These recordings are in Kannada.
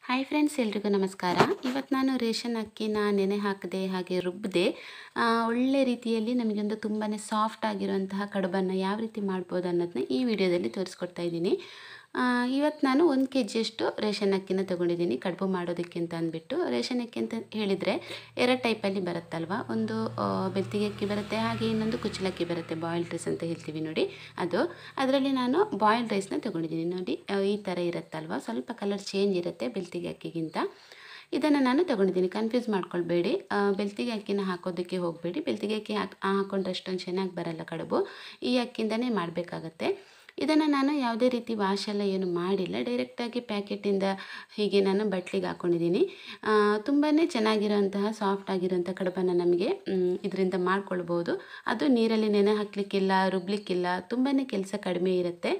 ಹಾಯ್ ಫ್ರೆಂಡ್ಸ್ ಎಲ್ರಿಗೂ ನಮಸ್ಕಾರ ಇವತ್ತು ನಾನು ರೇಷನ್ ಅಕ್ಕಿನ ನೆನೆ ಹಾಕದೆ ಹಾಗೆ ರುಬ್ಬದೆ ಒಳ್ಳೆ ರೀತಿಯಲ್ಲಿ ನಮಗೊಂದು ತುಂಬಾ ಸಾಫ್ಟ್ ಆಗಿರುವಂತಹ ಕಡುಬನ್ನು ಯಾವ ರೀತಿ ಮಾಡ್ಬೋದು ಅನ್ನೋದನ್ನ ಈ ವಿಡಿಯೋದಲ್ಲಿ ತೋರಿಸ್ಕೊಡ್ತಾ ಇದ್ದೀನಿ ಇವತ್ತು ನಾನು ಒಂದು ಕೆ ಜಿಯಷ್ಟು ರೇಷನ್ ಅಕ್ಕಿನ ತೊಗೊಂಡಿದ್ದೀನಿ ಕಡುಬು ಮಾಡೋದಕ್ಕೆ ಅಂತ ಅಂದ್ಬಿಟ್ಟು ರೇಷನ್ ಅಕ್ಕಿ ಅಂತ ಹೇಳಿದರೆ ಎರಡು ಟೈಪಲ್ಲಿ ಬರುತ್ತಲ್ವ ಒಂದು ಆ, ಬೆಳ್ತಿಗೆ ಅಕ್ಕಿ ಬರುತ್ತೆ ಹಾಗೆ ಇನ್ನೊಂದು ಕುಚ್ಚಲಕ್ಕಿ ಬರುತ್ತೆ ಬಾಯ್ಲ್ಡ್ ರೈಸ್ ಅಂತ ಹೇಳ್ತೀವಿ ನೋಡಿ ಅದು ಅದರಲ್ಲಿ ನಾನು ಬಾಯ್ಲ್ಡ್ ರೈಸ್ನ ತೊಗೊಂಡಿದ್ದೀನಿ ನೋಡಿ ಆ, ಈ ಥರ ಇರುತ್ತಲ್ವ ಸ್ವಲ್ಪ ಕಲರ್ ಚೇಂಜ್ ಇರುತ್ತೆ ಬೆಳ್ತಿಗೆ ಅಕ್ಕಿಗಿಂತ ಇದನ್ನು ನಾನು ತೊಗೊಂಡಿದ್ದೀನಿ ಕನ್ಫ್ಯೂಸ್ ಮಾಡ್ಕೊಳ್ಬೇಡಿ ಆ, ಬೆಳ್ತಿಗೆ ಅಕ್ಕಿನ ಹಾಕೋದಕ್ಕೆ ಹೋಗಬೇಡಿ ಬೆಳ್ತಿಗೆ ಅಕ್ಕಿ ಹಾಕ್ ಹಾಕೊಂಡ್ರೆ ಅಷ್ಟೊಂದು ಚೆನ್ನಾಗಿ ಬರಲ್ಲ ಕಡುಬು ಈ ಅಕ್ಕಿಂದನೇ ಮಾಡಬೇಕಾಗತ್ತೆ ಇದನ್ನು ನಾನು ಯಾವುದೇ ರೀತಿ ವಾಶ್ ಎಲ್ಲ ಏನು ಮಾಡಿಲ್ಲ ಡೈರೆಕ್ಟಾಗಿ ಪ್ಯಾಕೆಟಿಂದ ಹೀಗೆ ನಾನು ಬಟ್ಲಿಗೆ ಹಾಕ್ಕೊಂಡಿದ್ದೀನಿ ತುಂಬಾ ಚೆನ್ನಾಗಿರೋಂತಹ ಸಾಫ್ಟ್ ಆಗಿರೋಂಥ ಕಡುಬನ್ನು ನಮಗೆ ಇದರಿಂದ ಮಾಡ್ಕೊಳ್ಬೋದು ಅದು ನೀರಲ್ಲಿ ನೆನೆ ಹಾಕಲಿಕ್ಕಿಲ್ಲ ರುಬ್ಲಿಕ್ಕಿಲ್ಲ ತುಂಬಾ ಕೆಲಸ ಕಡಿಮೆ ಇರುತ್ತೆ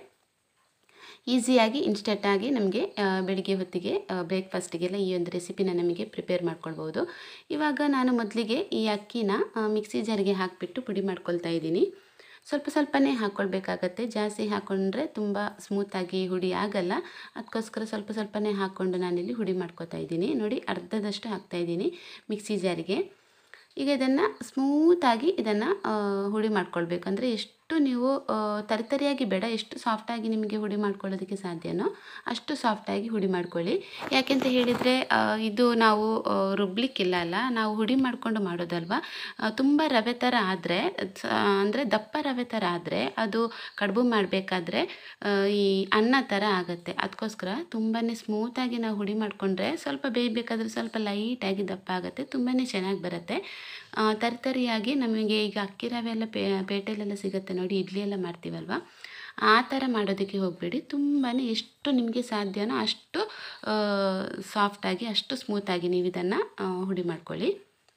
ಈಸಿಯಾಗಿ ಇನ್ಸ್ಟೆಂಟಾಗಿ ನಮಗೆ ಬೆಳಿಗ್ಗೆ ಹೊತ್ತಿಗೆ ಬ್ರೇಕ್ಫಾಸ್ಟಿಗೆಲ್ಲ ಈ ಒಂದು ರೆಸಿಪಿನ ನಮಗೆ ಪ್ರಿಪೇರ್ ಮಾಡ್ಕೊಳ್ಬೋದು ಇವಾಗ ನಾನು ಮೊದಲಿಗೆ ಈ ಅಕ್ಕಿನ ಆ, ಮಿಕ್ಸಿ ಜಾರಿಗೆ ಹಾಕಿಬಿಟ್ಟು ಪುಡಿ ಮಾಡ್ಕೊಳ್ತಾ ಇದ್ದೀನಿ ಸ್ವಲ್ಪ ಸ್ವಲ್ಪನೇ ಹಾಕ್ಕೊಳ್ಬೇಕಾಗತ್ತೆ ಜಾಸ್ತಿ ಹಾಕ್ಕೊಂಡ್ರೆ ತುಂಬ ಸ್ಮೂತಾಗಿ ಹುಡಿ ಆಗಲ್ಲ ಅದಕ್ಕೋಸ್ಕರ ಸ್ವಲ್ಪ ಸ್ವಲ್ಪನೇ ಹಾಕ್ಕೊಂಡು ನಾನಿಲ್ಲಿ ಹುಡಿ ಮಾಡ್ಕೊತಾ ಇದ್ದೀನಿ ನೋಡಿ ಅರ್ಧದಷ್ಟು ಹಾಕ್ತಾ ಇದ್ದೀನಿ ಮಿಕ್ಸಿ ಜಾರಿಗೆ ಈಗ ಇದನ್ನು ಸ್ಮೂತಾಗಿ ಇದನ್ನು ಹುಡಿ ಮಾಡ್ಕೊಳ್ಬೇಕು ಅಂದರೆ ಎಷ್ಟು ನೀವು ಆ, ತರಿತರಿಯಾಗಿ ಬೇಡ ಎಷ್ಟು ಸಾಫ್ಟಾಗಿ ನಿಮಗೆ ಹುಡಿ ಮಾಡ್ಕೊಳ್ಳೋದಕ್ಕೆ ಸಾಧ್ಯನೋ ಅಷ್ಟು ಸಾಫ್ಟಾಗಿ ಹುಡಿ ಮಾಡ್ಕೊಳ್ಳಿ ಯಾಕೆಂತ ಹೇಳಿದರೆ ಆ, ಇದು ನಾವು ಆ, ರುಬ್ಲಿಕ್ಕಿಲ್ಲ ಅಲ್ಲ ನಾವು ಹುಡಿ ಮಾಡಿಕೊಂಡು ಮಾಡೋದಲ್ವ ತುಂಬ ರವೆ ಥರ ಆದರೆ ಅಂದರೆ ದಪ್ಪ ರವೆ ಥರ ಆದರೆ ಅದು ಕಡುಬು ಮಾಡಬೇಕಾದ್ರೆ ಈ ಅನ್ನ ಥರ ಆಗುತ್ತೆ ಅದಕ್ಕೋಸ್ಕರ ತುಂಬಾ ಸ್ಮೂತಾಗಿ ನಾವು ಹುಡಿ ಮಾಡಿಕೊಂಡ್ರೆ ಸ್ವಲ್ಪ ಬೇಯಬೇಕಾದ್ರೆ ಸ್ವಲ್ಪ ಲೈಟಾಗಿ ದಪ್ಪ ಆಗುತ್ತೆ ತುಂಬಾ ಚೆನ್ನಾಗಿ ಬರುತ್ತೆ ಆ, ತರಿತರಿಯಾಗಿ ನಮಗೆ ಈಗ ಅಕ್ಕಿ ರವೆ ಎಲ್ಲ ಪೇ ಪೇಟೆಲೆಲ್ಲ ಸಿಗುತ್ತೆ ನೋಡಿ ಇಡ್ಲಿ ಎಲ್ಲ ಮಾಡ್ತೀವಲ್ವ ಆ ಥರ ಮಾಡೋದಕ್ಕೆ ಹೋಗಬೇಡಿ ತುಂಬಾ ಎಷ್ಟು ನಿಮಗೆ ಸಾಧ್ಯನೋ ಅಷ್ಟು ಸಾಫ್ಟಾಗಿ ಅಷ್ಟು ಸ್ಮೂತಾಗಿ ನೀವು ಇದನ್ನು ಹುಡಿ ಮಾಡ್ಕೊಳ್ಳಿ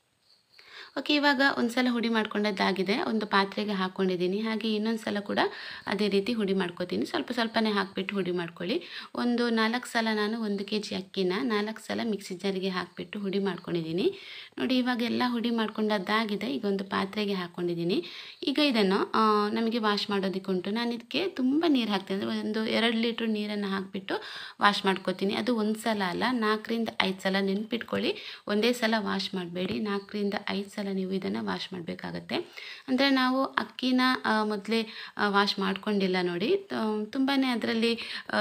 ಓಕೆ ಇವಾಗ ಒಂದು ಸಲ ಹುಡಿ ಮಾಡ್ಕೊಂಡದ್ದಾಗಿದೆ ಒಂದು ಪಾತ್ರೆಗೆ ಹಾಕ್ಕೊಂಡಿದ್ದೀನಿ ಹಾಗೆ ಇನ್ನೊಂದು ಸಲ ಕೂಡ ಅದೇ ರೀತಿ ಹುಡಿ ಮಾಡ್ಕೋತೀನಿ ಸ್ವಲ್ಪ ಸ್ವಲ್ಪನೇ ಹಾಕಿಬಿಟ್ಟು ಹುಡಿ ಮಾಡ್ಕೊಳ್ಳಿ ಒಂದು ನಾಲ್ಕು ಸಲ ನಾನು ಒಂದು ಕೆ ಜಿ ಅಕ್ಕಿನ ನಾಲ್ಕು ಸಲ ಮಿಕ್ಸಿ ಜಾರಿಗೆ ಹಾಕಿಬಿಟ್ಟು ಹುಡಿ ಮಾಡ್ಕೊಂಡಿದ್ದೀನಿ ನೋಡಿ ಇವಾಗ ಎಲ್ಲ ಹುಡಿ ಮಾಡ್ಕೊಂಡದ್ದಾಗಿದೆ ಈಗ ಒಂದು ಪಾತ್ರೆಗೆ ಹಾಕ್ಕೊಂಡಿದ್ದೀನಿ ಈಗ ಇದನ್ನು ಆ, ನಮಗೆ ವಾಶ್ ಮಾಡೋದಕ್ಕೆ ಉಂಟು ನಾನು ಇದಕ್ಕೆ ತುಂಬ ನೀರು ಹಾಕ್ತೀನಿ ಅಂದರೆ ಒಂದು ಎರಡು ಲೀಟ್ರ್ ನೀರನ್ನು ಹಾಕಿಬಿಟ್ಟು ವಾಶ್ ಮಾಡ್ಕೋತೀನಿ ಅದು ಒಂದು ಸಲ ಅಲ್ಲ ನಾಲ್ಕರಿಂದ ಐದು ಸಲ ನೆನ್ಪಿಟ್ಕೊಳ್ಳಿ ಒಂದೇ ಸಲ ವಾಶ್ ಮಾಡಬೇಡಿ ನಾಲ್ಕರಿಂದ ಐದು ಸಲ ನೀವು ಇದನ್ನು ವಾಶ್ ಮಾಡಬೇಕಾಗತ್ತೆ ಅಂದರೆ ನಾವು ಅಕ್ಕಿನ ಮೊದಲೇ ವಾಶ್ ಮಾಡ್ಕೊಂಡಿಲ್ಲ ನೋಡಿ ತುಂಬಾ ಅದರಲ್ಲಿ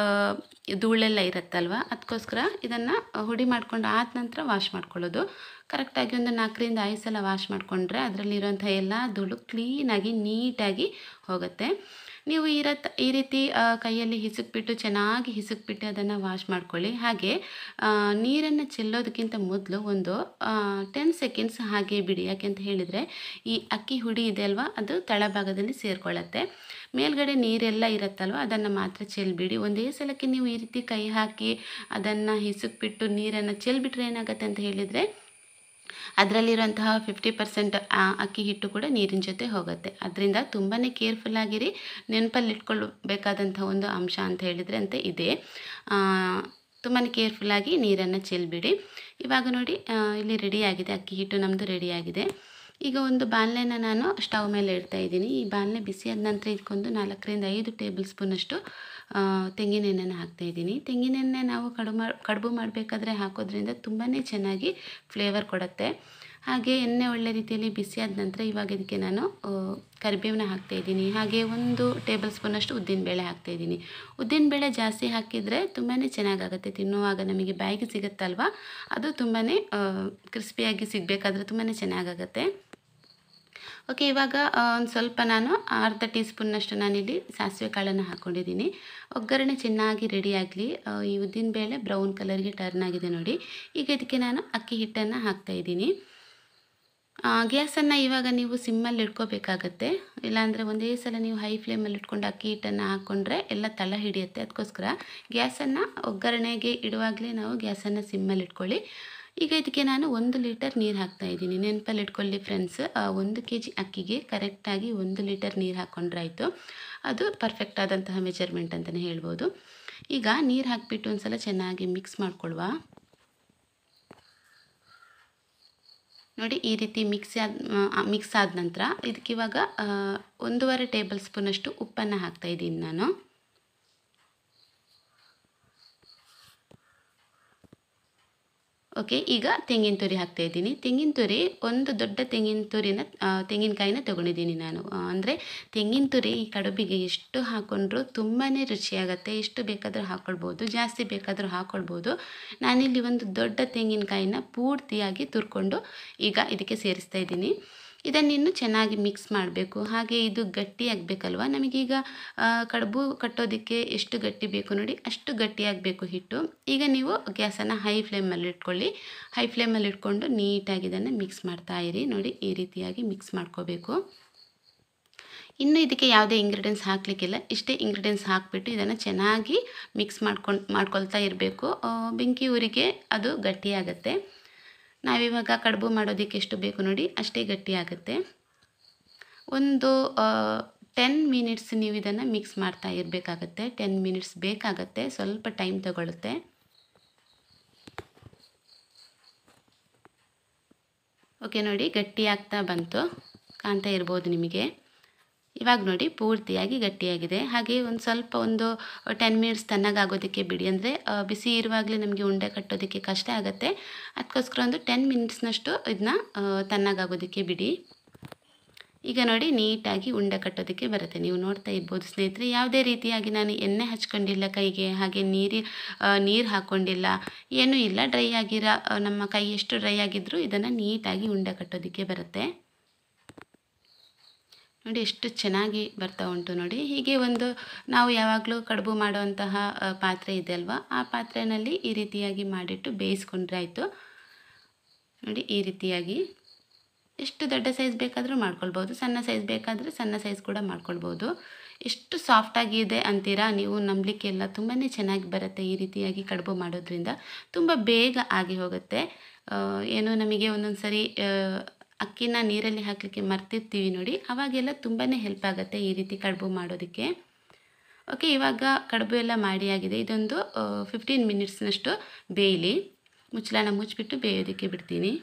ಧೂಳೆಲ್ಲ ಇರುತ್ತಲ್ವ ಅದಕ್ಕೋಸ್ಕರ ಇದನ್ನು ಹುಡಿ ಮಾಡ್ಕೊಂಡು ಆದ ನಂತರ ವಾಶ್ ಮಾಡ್ಕೊಳ್ಳೋದು ಕರೆಕ್ಟಾಗಿ ಒಂದು ನಾಲ್ಕರಿಂದ ಐದು ಸಲ ವಾಶ್ ಮಾಡಿಕೊಂಡ್ರೆ ಅದರಲ್ಲಿರುವಂಥ ಎಲ್ಲ ಧೂಳು ಕ್ಲೀನಾಗಿ ನೀಟಾಗಿ ಹೋಗುತ್ತೆ ನೀವು ಈ ರತ್ ಈ ರೀತಿ ಆ, ಕೈಯಲ್ಲಿ ಹಿಸುಕ್ಬಿಟ್ಟು ಚೆನ್ನಾಗಿ ಹಿಸುಕ್ಬಿಟ್ಟು ಅದನ್ನು ವಾಶ್ ಮಾಡ್ಕೊಳ್ಳಿ ಹಾಗೆ ನೀರನ್ನು ಚೆಲ್ಲೋದಕ್ಕಿಂತ ಮೊದಲು ಒಂದು ಟೆನ್ ಸೆಕೆಂಡ್ಸ್ ಹಾಗೆ ಬಿಡಿ ಯಾಕೆಂತ ಹೇಳಿದರೆ ಈ ಅಕ್ಕಿ ಹುಡಿ ಇದೆ ಅಲ್ವಾ ಅದು ತಳಭಾಗದಲ್ಲಿ ಸೇರಿಕೊಳ್ಳುತ್ತೆ ಮೇಲ್ಗಡೆ ನೀರೆಲ್ಲ ಇರುತ್ತಲ್ವ ಅದನ್ನು ಮಾತ್ರ ಚೆಲ್ಬಿಡಿ ಒಂದೇ ಸಲಕ್ಕೆ ನೀವು ಈ ರೀತಿ ಕೈ ಹಾಕಿ ಅದನ್ನು ಹಿಸುಕ್ಬಿಟ್ಟು ನೀರನ್ನು ಚೆಲ್ಬಿಟ್ರೆ ಏನಾಗುತ್ತೆ ಅಂತ ಹೇಳಿದರೆ ಅದರಲ್ಲಿರುವಂತಹ ಫಿಫ್ಟಿ ಪರ್ಸೆಂಟ್ ಅಕ್ಕಿ ಹಿಟ್ಟು ಕೂಡ ನೀರಿನ ಜೊತೆ ಹೋಗುತ್ತೆ ಅದರಿಂದ ತುಂಬಾ ಕೇರ್ಫುಲ್ ಆಗಿರಿ ನೆನಪಲ್ಲಿ ಇಟ್ಕೊಳ್ಬೇಕಾದಂಥ ಒಂದು ಅಂಶ ಅಂತ ಹೇಳಿದರೆ ಅಂತ ಇದೆ ತುಂಬಾ ಕೇರ್ಫುಲ್ಲಾಗಿ ನೀರನ್ನು ಚೆಲ್ಬಿಡಿ ಇವಾಗ ನೋಡಿ ಆ, ಇಲ್ಲಿ ರೆಡಿಯಾಗಿದೆ ಅಕ್ಕಿ ಹಿಟ್ಟು ನಮ್ಮದು ರೆಡಿಯಾಗಿದೆ ಈಗ ಒಂದು ಬಾಣಲೆನ ನಾನು ಸ್ಟವ್ ಮೇಲೆ ಇಡ್ತಾ ಇದ್ದೀನಿ ಈ ಬಾಣಲೆ ಬಿಸಿಯಾದ ನಂತರ ಇದಕ್ಕೊಂದು ನಾಲ್ಕರಿಂದ ಐದು ಟೇಬಲ್ ಸ್ಪೂನಷ್ಟು ಆ, ತೆಂಗಿನ ಎಣ್ಣೆನ ಹಾಕ್ತಾ ಇದ್ದೀನಿ ತೆಂಗಿನ ಎಣ್ಣೆ ನಾವು ಕಡುಬು ಮಾ ಕಡುಬು ಮಾಡಬೇಕಾದ್ರೆ ಹಾಕೋದ್ರಿಂದ ತುಂಬಾ ಚೆನ್ನಾಗಿ ಫ್ಲೇವರ್ ಕೊಡುತ್ತೆ ಹಾಗೆ ಎಣ್ಣೆ ಒಳ್ಳೆ ರೀತಿಯಲ್ಲಿ ಬಿಸಿಯಾದ ನಂತರ ಇವಾಗ ಇದಕ್ಕೆ ನಾನು ಆ, ಕರಿಬೇವನ್ನ ಹಾಕ್ತಾ ಇದ್ದೀನಿ ಹಾಗೆ ಒಂದು ಟೇಬಲ್ ಸ್ಪೂನಷ್ಟು ಉದ್ದಿನಬೇಳೆ ಹಾಕ್ತಾ ಇದ್ದೀನಿ ಉದ್ದಿನಬೇಳೆ ಜಾಸ್ತಿ ಹಾಕಿದರೆ ತುಂಬಾ ಚೆನ್ನಾಗಾಗುತ್ತೆ ತಿನ್ನುವಾಗ ನಮಗೆ ಬಾಯಿಗೆ ಸಿಗುತ್ತಲ್ವ ಅದು ತುಂಬಾ ಕ್ರಿಸ್ಪಿಯಾಗಿ ಸಿಗಬೇಕಾದ್ರೆ ತುಂಬಾ ಚೆನ್ನಾಗಾಗುತ್ತೆ ಓಕೆ ಇವಾಗ ಒಂದು ಸ್ವಲ್ಪ ನಾನು ಅರ್ಧ ಟೀ ಸ್ಪೂನ್ನಷ್ಟು ನಾನಿಲ್ಲಿ ಸಾಸಿವೆ ಕಾಳನ್ನು ಹಾಕ್ಕೊಂಡಿದ್ದೀನಿ ಒಗ್ಗರಣೆ ಚೆನ್ನಾಗಿ ರೆಡಿ ಆಗಲಿ ಈ ಉದ್ದಿನಬೇಳೆ ಬ್ರೌನ್ ಕಲರ್ಗೆ ಟರ್ನ್ ಆಗಿದೆ ನೋಡಿ ಈಗ ಇದಕ್ಕೆ ನಾನು ಅಕ್ಕಿ ಹಿಟ್ಟನ್ನು ಹಾಕ್ತಾ ಇದ್ದೀನಿ ಗ್ಯಾಸನ್ನು ಇವಾಗ ನೀವು ಸಿಮ್ಮಲ್ಲಿ ಇಟ್ಕೋಬೇಕಾಗತ್ತೆ ಇಲ್ಲಾಂದರೆ ಒಂದೇ ಸಲ ನೀವು ಹೈ ಫ್ಲೇಮಲ್ಲಿ ಇಟ್ಕೊಂಡು ಅಕ್ಕಿ ಹಿಟ್ಟನ್ನು ಹಾಕ್ಕೊಂಡ್ರೆ ಎಲ್ಲ ತಳ ಹಿಡಿಯುತ್ತೆ ಅದಕ್ಕೋಸ್ಕರ ಗ್ಯಾಸನ್ನು ಒಗ್ಗರಣೆಗೆ ಇಡುವಾಗಲೇ ನಾವು ಗ್ಯಾಸನ್ನು ಸಿಮ್ಮಲ್ಲಿ ಇಟ್ಕೊಳ್ಳಿ ಈಗ ಇದಕ್ಕೆ ನಾನು ಒಂದು ಲೀಟರ್ ನೀರು ಹಾಕ್ತಾ ಇದ್ದೀನಿ ನೆನಪಲ್ಲಿ ಇಟ್ಕೊಳ್ಳಿ ಫ್ರೆಂಡ್ಸ್ ಒಂದು ಕೆ ಜಿ ಅಕ್ಕಿಗೆ ಕರೆಕ್ಟಾಗಿ ಒಂದು ಲೀಟರ್ ನೀರು ಹಾಕ್ಕೊಂಡ್ರಾಯ್ತು ಅದು ಪರ್ಫೆಕ್ಟ್ ಆದಂತಹ ಮೆಜರ್ಮೆಂಟ್ ಅಂತಲೇ ಹೇಳ್ಬೋದು ಈಗ ನೀರು ಹಾಕಿಬಿಟ್ಟು ಒಂದು ಸಲ ಚೆನ್ನಾಗಿ ಮಿಕ್ಸ್ ಮಾಡ್ಕೊಳ್ವಾ ನೋಡಿ ಈ ರೀತಿ ಮಿಕ್ಸ್ ಆದ ಮಿಕ್ಸ್ ಆದ ನಂತರ ಇದಕ್ಕೆ ಇವಾಗ ಆ, ಒಂದೂವರೆ ಟೇಬಲ್ ಸ್ಪೂನಷ್ಟು ಉಪ್ಪನ್ನು ಹಾಕ್ತಾ ಇದ್ದೀನಿ ನಾನು ಓಕೆ ಈಗ ತೆಂಗಿನ ತುರಿ ಹಾಕ್ತಾ ಇದ್ದೀನಿ ತೆಂಗಿನ ತುರಿ ಒಂದು ದೊಡ್ಡ ತೆಂಗಿನ ತುರಿನ ಆ, ತೆಂಗಿನಕಾಯಿನ ತೊಗೊಂಡಿದ್ದೀನಿ ನಾನು ಅಂದರೆ ತೆಂಗಿನ ತುರಿ ಈ ಕಡುಬಿಗೆ ಎಷ್ಟು ಹಾಕ್ಕೊಂಡ್ರೂ ತುಂಬಾ ರುಚಿಯಾಗುತ್ತೆ ಎಷ್ಟು ಬೇಕಾದರೂ ಹಾಕ್ಕೊಳ್ಬೋದು ಜಾಸ್ತಿ ಬೇಕಾದರೂ ಹಾಕ್ಕೊಳ್ಬೋದು ನಾನಿಲ್ಲಿ ಒಂದು ದೊಡ್ಡ ತೆಂಗಿನಕಾಯಿನ ಪೂರ್ತಿಯಾಗಿ ತುರ್ಕೊಂಡು ಈಗ ಇದಕ್ಕೆ ಸೇರಿಸ್ತಾ ಇದ್ದೀನಿ ಇದನ್ನಿನ್ನು ಚೆನ್ನಾಗಿ ಮಿಕ್ಸ್ ಮಾಡಬೇಕು ಹಾಗೆ ಇದು ಗಟ್ಟಿ ಆಗಬೇಕಲ್ವ ನಮಗೀಗ ಆ, ಕಡುಬು ಕಟ್ಟೋದಕ್ಕೆ ಎಷ್ಟು ಗಟ್ಟಿ ಬೇಕು ನೋಡಿ ಅಷ್ಟು ಗಟ್ಟಿಯಾಗಬೇಕು ಹಿಟ್ಟು ಈಗ ನೀವು ಗ್ಯಾಸನ್ನು ಹೈ ಫ್ಲೇಮಲ್ಲಿ ಇಟ್ಕೊಳ್ಳಿ ಹೈ ಫ್ಲೇಮಲ್ಲಿ ಇಟ್ಕೊಂಡು ನೀಟಾಗಿ ಇದನ್ನು ಮಿಕ್ಸ್ ಮಾಡ್ತಾ ಇರಿ ನೋಡಿ ಈ ರೀತಿಯಾಗಿ ಮಿಕ್ಸ್ ಮಾಡ್ಕೋಬೇಕು ಇನ್ನು ಇದಕ್ಕೆ ಯಾವುದೇ ಇಂಗ್ರೀಡಿಯೆಂಟ್ಸ್ ಹಾಕಲಿಕ್ಕಿಲ್ಲ ಇಷ್ಟೇ ಇಂಗ್ರೀಡಿಯೆಂಟ್ಸ್ ಹಾಕಿಬಿಟ್ಟು ಇದನ್ನು ಚೆನ್ನಾಗಿ ಮಿಕ್ಸ್ ಮಾಡ್ಕೊಂಡು ಮಾಡ್ಕೊಳ್ತಾ ಇರಬೇಕು ಬೆಂಕಿ ಊರಿಗೆ ಅದು ಗಟ್ಟಿಯಾಗತ್ತೆ ನಾವಿವಾಗ ಕಡುಬು ಮಾಡೋದಕ್ಕೆ ಎಷ್ಟು ಬೇಕು ನೋಡಿ ಅಷ್ಟೇ ಗಟ್ಟಿಯಾಗುತ್ತೆ ಒಂದು ಟೆನ್ ಮಿನಿಟ್ಸ್ ನೀವು ಇದನ್ನು ಮಿಕ್ಸ್ ಮಾಡ್ತಾ ಇರಬೇಕಾಗತ್ತೆ ಟೆನ್ ಮಿನಿಟ್ಸ್ ಬೇಕಾಗತ್ತೆ ಸ್ವಲ್ಪ ಟೈಮ್ ತಗೊಳುತ್ತೆ ಓಕೆ ನೋಡಿ ಗಟ್ಟಿ ಆಗ್ತಾ ಬಂತು ಕಾಣ್ತಾ ಇರ್ಬೋದು ನಿಮಗೆ ಇವಾಗ ನೋಡಿ ಪೂರ್ತಿಯಾಗಿ ಗಟ್ಟಿಯಾಗಿದೆ ಹಾಗೆ ಒಂದು ಸ್ವಲ್ಪ ಒಂದು ಟೆನ್ ಮಿನಿಟ್ಸ್ ತಣ್ಣಗಾಗೋದಕ್ಕೆ ಬಿಡಿ ಅಂದರೆ ಬಿಸಿ ಇರುವಾಗಲೇ ನಮಗೆ ಉಂಡೆ ಕಟ್ಟೋದಕ್ಕೆ ಕಷ್ಟ ಆಗುತ್ತೆ ಅದಕ್ಕೋಸ್ಕರ ಒಂದು ಟೆನ್ ಮಿನಿಟ್ಸ್ನಷ್ಟು ಇದನ್ನ ತಣ್ಣಗಾಗೋದಕ್ಕೆ ಬಿಡಿ ಈಗ ನೋಡಿ ನೀಟಾಗಿ ಉಂಡೆ ಕಟ್ಟೋದಕ್ಕೆ ಬರುತ್ತೆ ನೀವು ನೋಡ್ತಾ ಇರ್ಬೋದು ಸ್ನೇಹಿತರೆ ಯಾವುದೇ ರೀತಿಯಾಗಿ ನಾನು ಎಣ್ಣೆ ಹಚ್ಕೊಂಡಿಲ್ಲ ಕೈಗೆ ಹಾಗೆ ನೀರಿ ನೀರು ಹಾಕ್ಕೊಂಡಿಲ್ಲ ಏನೂ ಇಲ್ಲ ಡ್ರೈ ಆಗಿರೋ ಆ, ನಮ್ಮ ಕೈ ಎಷ್ಟು ಡ್ರೈ ಆಗಿದ್ದರೂ ಇದನ್ನು ನೀಟಾಗಿ ಉಂಡೆ ಕಟ್ಟೋದಕ್ಕೆ ಬರುತ್ತೆ ನೋಡಿ ಎಷ್ಟು ಚೆನ್ನಾಗಿ ಬರ್ತಾ ಉಂಟು ನೋಡಿ ಹೀಗೆ ಒಂದು ನಾವು ಯಾವಾಗಲೂ ಕಡುಬು ಮಾಡುವಂತಹ ಆ, ಪಾತ್ರೆ ಇದೆ ಅಲ್ವಾ ಆ ಪಾತ್ರೆಯಲ್ಲಿ ಈ ರೀತಿಯಾಗಿ ಮಾಡಿಟ್ಟು ಬೇಯಿಸ್ಕೊಂಡ್ರೆ ಆಯಿತು ನೋಡಿ ಈ ರೀತಿಯಾಗಿ ಎಷ್ಟು ದೊಡ್ಡ ಸೈಜ್ ಬೇಕಾದರೂ ಮಾಡ್ಕೊಳ್ಬೋದು ಸಣ್ಣ ಸೈಜ್ ಬೇಕಾದರೆ ಸಣ್ಣ ಸೈಜ್ ಕೂಡ ಮಾಡ್ಕೊಳ್ಬೋದು ಎಷ್ಟು ಸಾಫ್ಟಾಗಿದೆ ಅಂತೀರಾ ನೀವು ನಂಬಲಿಕ್ಕೆಲ್ಲ ತುಂಬಾ ಚೆನ್ನಾಗಿ ಬರುತ್ತೆ ಈ ರೀತಿಯಾಗಿ ಕಡುಬು ಮಾಡೋದ್ರಿಂದ ತುಂಬ ಬೇಗ ಆಗಿ ಹೋಗುತ್ತೆ ಆ, ಏನು ನಮಗೆ ಒಂದೊಂದು ಸರಿ ಆ, ಅಕ್ಕಿನ ನೀರಲ್ಲಿ ಹಾಕಲಿಕ್ಕೆ ಮರ್ತಿರ್ತೀವಿ ನೋಡಿ ಅವಾಗೆಲ್ಲ ತುಂಬಾ ಹೆಲ್ಪ್ ಆಗುತ್ತೆ ಈ ರೀತಿ ಕಡುಬು ಮಾಡೋದಕ್ಕೆ ಓಕೆ ಇವಾಗ ಕಡುಬು ಎಲ್ಲ ಮಾಡಿ ಆಗಿದೆ ಇದೊಂದು ಫಿಫ್ಟೀನ್ ಮಿನಿಟ್ಸ್ನಷ್ಟು ಬೇಯಲಿ ಮುಚ್ಚಳನ ಮುಚ್ಚಿಬಿಟ್ಟು ಬೇಯೋದಕ್ಕೆ ಬಿಡ್ತೀನಿ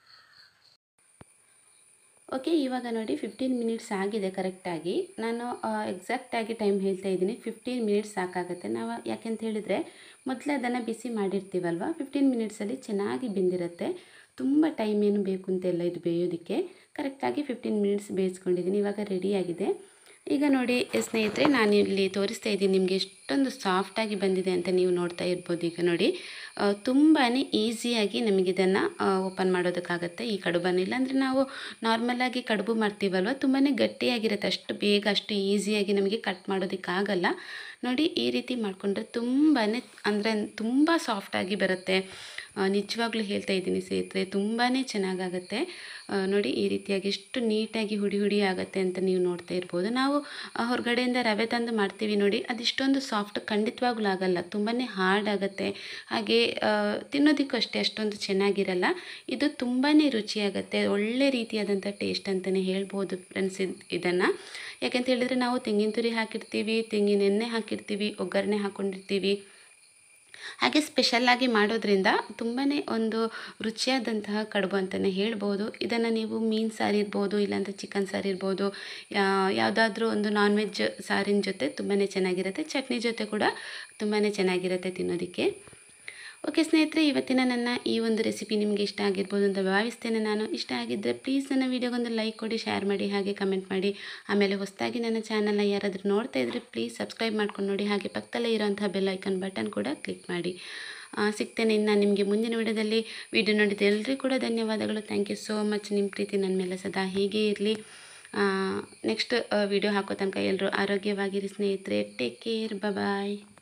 ಓಕೆ ಇವಾಗ ನೋಡಿ ಫಿಫ್ಟೀನ್ ಮಿನಿಟ್ಸ್ ಆಗಿದೆ ಕರೆಕ್ಟಾಗಿ ನಾನು ಎಕ್ಸಾಕ್ಟಾಗಿ ಟೈಮ್ ಹೇಳ್ತಾ ಇದ್ದೀನಿ ಫಿಫ್ಟೀನ್ ಮಿನಿಟ್ಸ್ ಸಾಕಾಗುತ್ತೆ ನಾವು ಯಾಕೆಂತ ಹೇಳಿದರೆ ಮೊದಲೇ ಅದನ್ನು ಬಿಸಿ ಮಾಡಿರ್ತೀವಲ್ವ ಫಿಫ್ಟೀನ್ ಮಿನಿಟ್ಸಲ್ಲಿ ಚೆನ್ನಾಗಿ ಬೆಂದಿರುತ್ತೆ ತುಂಬ ಟೈಮ್ ಏನು ಬೇಕು ಅಂತೆಲ್ಲ ಇದು ಬೇಯೋದಕ್ಕೆ ಕರೆಕ್ಟಾಗಿ ಫಿಫ್ಟೀನ್ ಮಿನಿಟ್ಸ್ ಬೇಯಿಸ್ಕೊಂಡಿದ್ದೀನಿ ಇವಾಗ ರೆಡಿಯಾಗಿದೆ ಈಗ ನೋಡಿ ಸ್ನೇಹಿತರೆ ನಾನು ಇಲ್ಲಿ ತೋರಿಸ್ತಾ ಇದ್ದೀನಿ ನಿಮಗೆ ಎಷ್ಟೊಂದು ಸಾಫ್ಟಾಗಿ ಬಂದಿದೆ ಅಂತ ನೀವು ನೋಡ್ತಾ ಇರ್ಬೋದು ಈಗ ನೋಡಿ ತುಂಬಾ ಈಸಿಯಾಗಿ ನಮಗಿದನ್ನು ಓಪನ್ ಮಾಡೋದಕ್ಕಾಗತ್ತೆ ಈ ಕಡುಬನ್ನು ಇಲ್ಲಾಂದರೆ ನಾವು ನಾರ್ಮಲಾಗಿ ಕಡುಬು ಮಾಡ್ತೀವಲ್ವ ತುಂಬಾ ಗಟ್ಟಿಯಾಗಿರುತ್ತೆ ಅಷ್ಟು ಬೇಗ ಅಷ್ಟು ಈಸಿಯಾಗಿ ನಮಗೆ ಕಟ್ ಮಾಡೋದಕ್ಕಾಗಲ್ಲ ನೋಡಿ ಈ ರೀತಿ ಮಾಡಿಕೊಂಡ್ರೆ ತುಂಬಾ ಅಂದರೆ ತುಂಬ ಸಾಫ್ಟಾಗಿ ಬರುತ್ತೆ ಆ, ನಿಜವಾಗ್ಲೂ ಹೇಳ್ತಾ ಇದ್ದೀನಿ ಸ್ನೇಹಿತರೆ ತುಂಬಾ ಚೆನ್ನಾಗಾಗತ್ತೆ ಆ, ನೋಡಿ ಈ ರೀತಿಯಾಗಿ ಎಷ್ಟು ನೀಟಾಗಿ ಹುಡಿ ಹುಡಿ ಆಗುತ್ತೆ ಅಂತ ನೀವು ನೋಡ್ತಾ ಇರ್ಬೋದು ನಾವು ಆ, ಹೊರಗಡೆಯಿಂದ ರವೆ ತಂದು ಮಾಡ್ತೀವಿ ನೋಡಿ ಅದಿಷ್ಟೊಂದು ಸಾಫ್ಟ್ ಖಂಡಿತವಾಗ್ಲೂ ಆಗಲ್ಲ ತುಂಬಾ ಹಾರ್ಡ್ ಆಗುತ್ತೆ ಹಾಗೆ ಆ, ತಿನ್ನೋದಕ್ಕೂ ಅಷ್ಟೇ ಅಷ್ಟೊಂದು ಚೆನ್ನಾಗಿರಲ್ಲ ಇದು ತುಂಬಾ ರುಚಿಯಾಗುತ್ತೆ ಒಳ್ಳೆ ರೀತಿಯಾದಂಥ ಟೇಸ್ಟ್ ಅಂತಲೇ ಹೇಳ್ಬೋದು ಫ್ರೆಂಡ್ಸ್ ಇದನ್ನು ಯಾಕೆಂತ ಹೇಳಿದರೆ ನಾವು ತೆಂಗಿನ ತುರಿ ಹಾಕಿರ್ತೀವಿ ತೆಂಗಿನ ಎಣ್ಣೆ ಹಾಕಿರ್ತೀವಿ ಒಗ್ಗರಣೆ ಹಾಕ್ಕೊಂಡಿರ್ತೀವಿ ಹಾಗೆ ಸ್ಪೆಷಲ್ಲಾಗಿ ಮಾಡೋದ್ರಿಂದ ತುಂಬಾ ಒಂದು ರುಚಿಯಾದಂತಹ ಕಡುಬು ಅಂತಲೇ ಹೇಳ್ಬೋದು ಇದನ್ನು ನೀವು ಮೀನು ಸಾರು ಇರ್ಬೋದು ಇಲ್ಲಾಂದರೆ ಚಿಕನ್ ಸಾರು ಇರ್ಬೋದು ಯಾವುದಾದ್ರೂ ಒಂದು ನಾನ್ ವೆಜ್ ಸಾರಿನ ಜೊತೆ ತುಂಬಾ ಚೆನ್ನಾಗಿರುತ್ತೆ ಚಟ್ನಿ ಜೊತೆ ಕೂಡ ತುಂಬಾ ಚೆನ್ನಾಗಿರುತ್ತೆ ತಿನ್ನೋದಕ್ಕೆ ಓಕೆ ಸ್ನೇಹಿತರೆ ಇವತ್ತಿನ ನನ್ನ ಈ ಒಂದು ರೆಸಿಪಿ ನಿಮಗೆ ಇಷ್ಟ ಆಗಿರ್ಬೋದು ಅಂತ ಭಾವಿಸ್ತೇನೆ ನಾನು ಇಷ್ಟ ಆಗಿದ್ದರೆ ಪ್ಲೀಸ್ ನನ್ನ ವೀಡಿಯೋಗೊಂದು ಲೈಕ್ ಕೊಡಿ ಶೇರ್ ಮಾಡಿ ಹಾಗೆ ಕಮೆಂಟ್ ಮಾಡಿ ಆಮೇಲೆ ಹೊಸದಾಗಿ ನನ್ನ ಚಾನಲ್ನ ಯಾರಾದರೂ ನೋಡ್ತಾ ಇದ್ದರೆ ಪ್ಲೀಸ್ ಸಬ್ಸ್ಕ್ರೈಬ್ ಮಾಡ್ಕೊಂಡು ನೋಡಿ ಹಾಗೆ ಪಕ್ಕದಲ್ಲೇ ಇರೋಂಥ ಬೆಲ್ ಐಕನ್ ಬಟನ್ ಕೂಡ ಕ್ಲಿಕ್ ಮಾಡಿ ಆ, ಸಿಗ್ತೇನೆ ಇನ್ನು ನಿಮಗೆ ಮುಂದಿನ ವಿಡಿಯೋದಲ್ಲಿ ವಿಡಿಯೋ ನೋಡಿದ ಎಲ್ಲರಿಗೂ ಕೂಡ ಧನ್ಯವಾದಗಳು ಥ್ಯಾಂಕ್ ಯು ಸೋ ಮಚ್ ನಿಮ್ಮ ಪ್ರೀತಿ ನನ್ನ ಮೇಲೆ ಸದಾ ಹೀಗೆ ಇರಲಿ ನೆಕ್ಸ್ಟ್ ವಿಡಿಯೋ ಹಾಕೋ ತನಕ ಎಲ್ಲರೂ ಆರೋಗ್ಯವಾಗಿರಿ ಸ್ನೇಹಿತರೆ ಟೇಕ್ ಕೇರ್ ಬಾಯ್